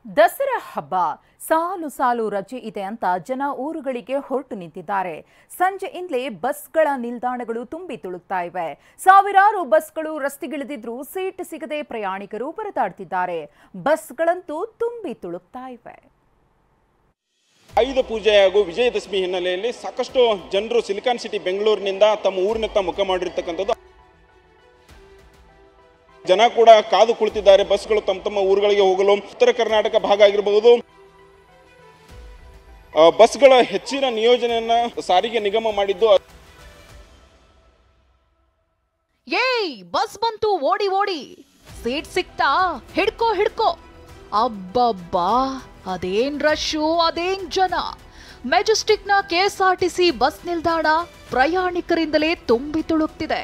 ದಸರಾ ಹಬ್ಬ ಸಾಲು ಸಾಲು ರಜೆ ಇದೆ ಅಂತ ಜನ ಊರುಗಳಿಗೆ ಹೊರಟು ನಿಂತಿದ್ದಾರೆ ಸಂಜೆಯಿಂದಲೇ ಬಸ್ಗಳ ನಿಲ್ದಾಣಗಳು ತುಂಬಿ ತುಳುಕ್ತಾ ಇವೆ ಸಾವಿರಾರು ಬಸ್ಗಳು ರಸ್ತೆಗಿಳಿದಿದ್ರೂ ಸೀಟ್ ಸಿಗದೆ ಪ್ರಯಾಣಿಕರು ಪರದಾಡ್ತಿದ್ದಾರೆ ಬಸ್ಗಳಂತೂ ತುಂಬಿ ತುಳುಕ್ತಾ ಇವೆ ಆಯುಧ ಪೂಜೆ ಹಾಗೂ ವಿಜಯದಶಮಿ ಹಿನ್ನೆಲೆಯಲ್ಲಿ ಸಾಕಷ್ಟು ಜನರು ಸಿಲಿಕಾನ್ ಸಿಟಿ ಬೆಂಗಳೂರಿನಿಂದ ತಮ್ಮ ಊರಿನತ್ತ ಮುಖ ಮಾಡಿರ್ತಕ್ಕಂಥದ್ದು ಜನ ಕೂಡ ಕಾದು ಕುಳಿತಿದ್ದಾರೆ ಬಸ್ಗಳು ತಮ್ಮ ತಮ್ಮ ಊರುಗಳಿಗೆ ಹೋಗಲು ಉತ್ತರ ಕರ್ನಾಟಕ ಭಾಗ ಆಗಿರಬಹುದು ಆ, ಬಸ್ಗಳ ಹೆಚ್ಚಿನ ನಿಯೋಜನೆಯನ್ನ ಸಾರಿಗೆ ನಿಗಮ ಮಾಡಿದ್ದು ಏಯ್ ಬಸ್ ಬಂತು ಓಡಿ ಓಡಿ ಸೀಟ್ ಸಿಕ್ತಾ ಹಿಡ್ಕೋ ಹಿಡ್ಕೋ ಅಬ್ಬಬ್ಬಾ ಅದೇನ್ ರಶ್ಶು ಅದೇನ್ ಜನ ಮೆಜೆಸ್ಟಿಕ್ನ ಕೆಎಸ್ಆರ್ಟಿಸಿ ಬಸ್ ನಿಲ್ದಾಣ ಪ್ರಯಾಣಿಕರಿಂದಲೇ ತುಂಬಿ ತುಳುಕ್ತಿದೆ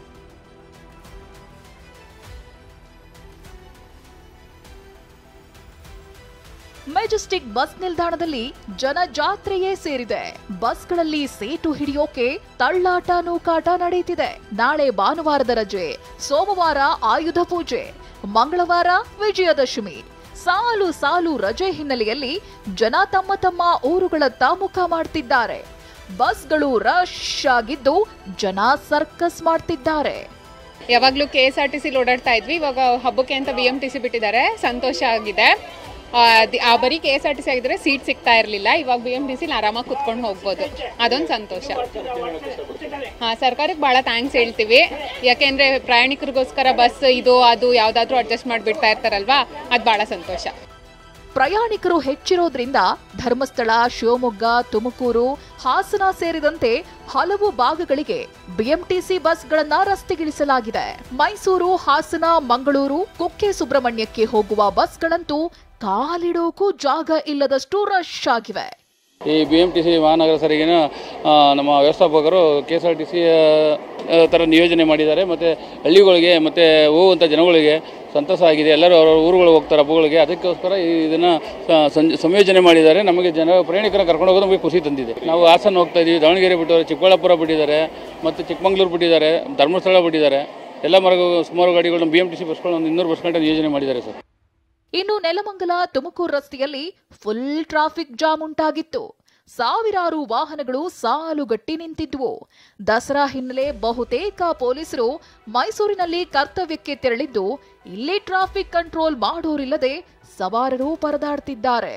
ಮೆಜೆಸ್ಟಿಕ್ ಬಸ್ ನಿಲ್ದಾಣದಲ್ಲಿ ಜನ ಜಾತ್ರೆಯೇ ಸೇರಿದೆ ಬಸ್ಗಳಲ್ಲಿ ಸೀಟು ಹಿಡಿಯೋಕೆ ತಳ್ಳಾಟ ನೂಕಾಟ ನಡೆಯುತ್ತಿದೆ ನಾಳೆ ಭಾನುವಾರದ ರಜೆ ಸೋಮವಾರ ಆಯುಧ ಪೂಜೆ ಮಂಗಳವಾರ ವಿಜಯದಶಮಿ ಸಾಲು ಸಾಲು ರಜೆ ಹಿನ್ನೆಲೆಯಲ್ಲಿ ಜನ ತಮ್ಮ ತಮ್ಮ ಊರುಗಳತ್ತ ಮುಖ ಮಾಡ್ತಿದ್ದಾರೆ ಬಸ್ಗಳು ರಶ್ ಆಗಿದ್ದು ಜನ ಸರ್ಕಸ್ ಮಾಡ್ತಿದ್ದಾರೆ ಯಾವಾಗಲೂ ಕೆ ಎಸ್ ಆರ್ ಟಿ ಸಿಲಿ ಓಡಾಡ್ತಾ ಇದ್ವಿ ಇವಾಗ ಹಬ್ಬಕ್ಕೆ ಅಂತ ಬಿ ಎಮ್ ಟಿ ಸಿ ಬಿಟ್ಟಿದ್ದಾರೆ ಸಂತೋಷ ಆಗಿದೆ ಆ, ದಿ- ಆ ಬರೀ K S R T C ಆಗಿದ್ರೆ ಸೀಟ್ ಸಿಗ್ತಾ ಇರಲಿಲ್ಲ ಇವಾಗ ಬಿ ಎಮ್ ಟಿ ಸಿಲಿ ಆರಾಮಾಗಿ ಕುತ್ಕೊಂಡು ಹೋಗ್ಬೋದು ಅದೊಂದು ಸಂತೋಷ ಹಾಂ ಸರ್ಕಾರಕ್ಕೆ ಭಾಳ ಥ್ಯಾಂಕ್ಸ್ ಹೇಳ್ತೀವಿ ಯಾಕೆಂದರೆ ಪ್ರಯಾಣಿಕರಿಗೋಸ್ಕರ ಬಸ್ ಇದು ಅದು ಯಾವುದಾದ್ರೂ ಅಡ್ಜಸ್ಟ್ ಮಾಡಿಬಿಡ್ತಾ ಇರ್ತಾರಲ್ವಾ ಅದು ಭಾಳ ಸಂತೋಷ ಪ್ರಯಾಣಿಕರು ಹೆಚ್ಚಿರೋದ್ರಿಂದ ಧರ್ಮಸ್ಥಳ ಶಿವಮೊಗ್ಗ ತುಮಕೂರು ಹಾಸನ ಸೇರಿದಂತೆ ಹಲವು ಭಾಗಗಳಿಗೆ ಬಿಎಂಟಿಸಿ ಬಸ್ಗಳನ್ನ ರಸ್ತೆಗಿಳಿಸಲಾಗಿದೆ ಮೈಸೂರು ಹಾಸನ ಮಂಗಳೂರು ಕುಕ್ಕೆ ಸುಬ್ರಹ್ಮಣ್ಯಕ್ಕೆ ಹೋಗುವ ಬಸ್ಗಳಂತೂ ಕಾಲಿಡೋಕು ಜಾಗ ಇಲ್ಲದಷ್ಟು ರಶ್ ಆಗಿವೆ ಈ ಬಿ ಎಮ್ ಟಿ ಸಿ ಮಹಾನಗರ ಸಾರಿಗೆನ ಆ, ನಮ್ಮ ವ್ಯವಸ್ಥಾಪಕರು K S R T C ಥರ ನಿಯೋಜನೆ ಮಾಡಿದ್ದಾರೆ ಮತ್ತು ಹಳ್ಳಿಗಳಿಗೆ ಮತ್ತು ಹೋಗುವಂಥ ಜನಗಳಿಗೆ ಸಂತಸ ಆಗಿದೆ ಎಲ್ಲರೂ ಅವರ ಊರುಗಳು ಹೋಗ್ತಾರೆ ಹಬ್ಬಗಳಿಗೆ ಅದಕ್ಕೋಸ್ಕರ ಇದನ್ನು ಸಂಯೋಜನೆ ಮಾಡಿದ್ದಾರೆ ನಮಗೆ ಜನ ಪ್ರಯಾಣಿಕರ ಕರ್ಕೊಂಡು ಹೋಗೋದು ನಮಗೆ ಖುಷಿ ತಂದಿದೆ ನಾವು ಹಾಸನ ಹೋಗ್ತಾ ಇದ್ದೀವಿ ದಾವಣಗೆರೆ ಬಿಟ್ಟವರು ಚಿಕ್ಕಬಳ್ಳಾಪುರ ಬಿಟ್ಟಿದ್ದಾರೆ ಮತ್ತು ಚಿಕ್ಕಮಂಗ್ಳೂರು ಬಿಟ್ಟಿದ್ದಾರೆ ಧರ್ಮಸ್ಥಳ ಬಿಟ್ಟಿದ್ದಾರೆ ಎಲ್ಲ ಮರಗು ಸುಮಾರು ಗಾಡಿಗಳು ಬಿ ಎಮ್ ಟಿ ಸಿ ಬಸ್ಗಳು ಒಂದು ಇನ್ನೂರು ಬಸ್ ಗಂಟೆ ನಿಯೋಜನೆ ಮಾಡಿದ್ದಾರೆ ಸರ್ ಇನ್ನು ನೆಲಮಂಗಲ ತುಮಕೂರು ರಸ್ತೆಯಲ್ಲಿ ಫುಲ್ ಟ್ರಾಫಿಕ್ ಜಾಮ್ ಉಂಟಾಗಿತ್ತು ಸಾವಿರಾರು ವಾಹನಗಳು ಸಾಲುಗಟ್ಟಿ ನಿಂತಿದ್ವು ದಸರಾ ಹಿನ್ನೆಲೆ ಬಹುತೇಕ ಪೊಲೀಸರು ಮೈಸೂರಿನಲ್ಲಿ ಕರ್ತವ್ಯಕ್ಕೆ ತೆರಳಿದ್ದು ಇಲ್ಲಿ ಟ್ರಾಫಿಕ್ ಕಂಟ್ರೋಲ್ ಮಾಡೋರಿಲ್ಲದೆ ಸವಾರರು ಪರದಾಡ್ತಿದ್ದಾರೆ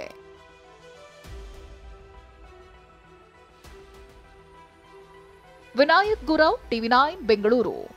ವಿನಾಯಕ್ ಗುರವ್ ಟಿವಿ ನೈನ್ ಬೆಂಗಳೂರು